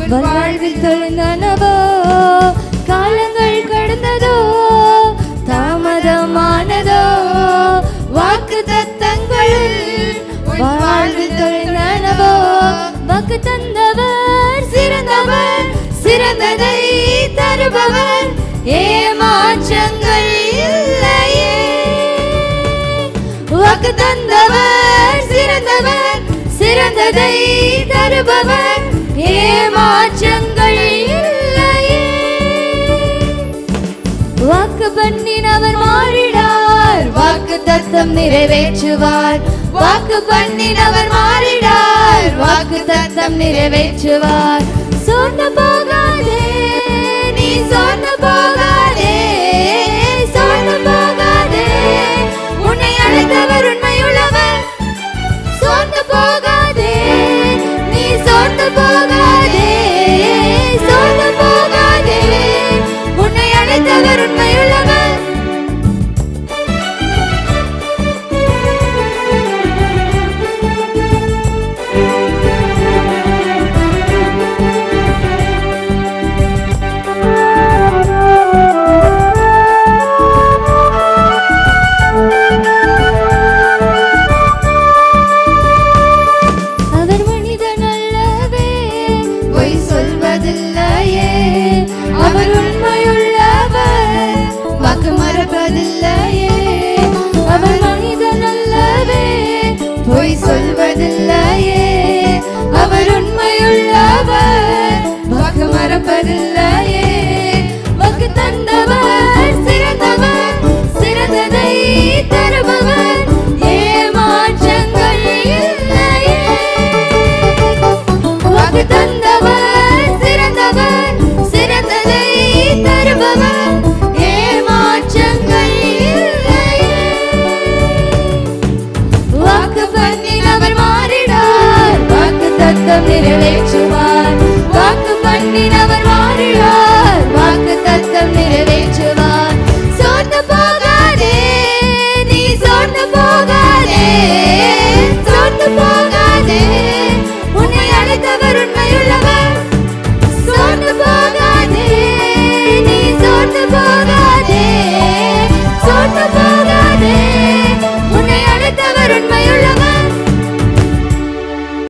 உன் வாழ்வில் தொழுந்தனவோ காலங்கள் கடந்ததோ தாமதமானதோ வாக்கு தத்தங்களில் உன் வாழ்வில் தொழுந்தனவோ வாக்கு தந்தவர் சிறந்தவர் சிறந்ததை தருபவர் ஏமாற்றங்கள் இல்லையே வாக்கு தந்தவர் சிறந்தவர் சிறந்ததை தருபவர் ஏமாற்றங்கள் இல்லையே வாக்கு பண்ணினவர் மாறிடார் வாக்கு தத்தம் நிறைவேற்றுவார் வாக்கு பண்ணினவர் மாறிடார் வாக்கு தத்தம் நிறைவேற்றுவார் சோர்ந்து போகாதே நீ சோர்ந்து போ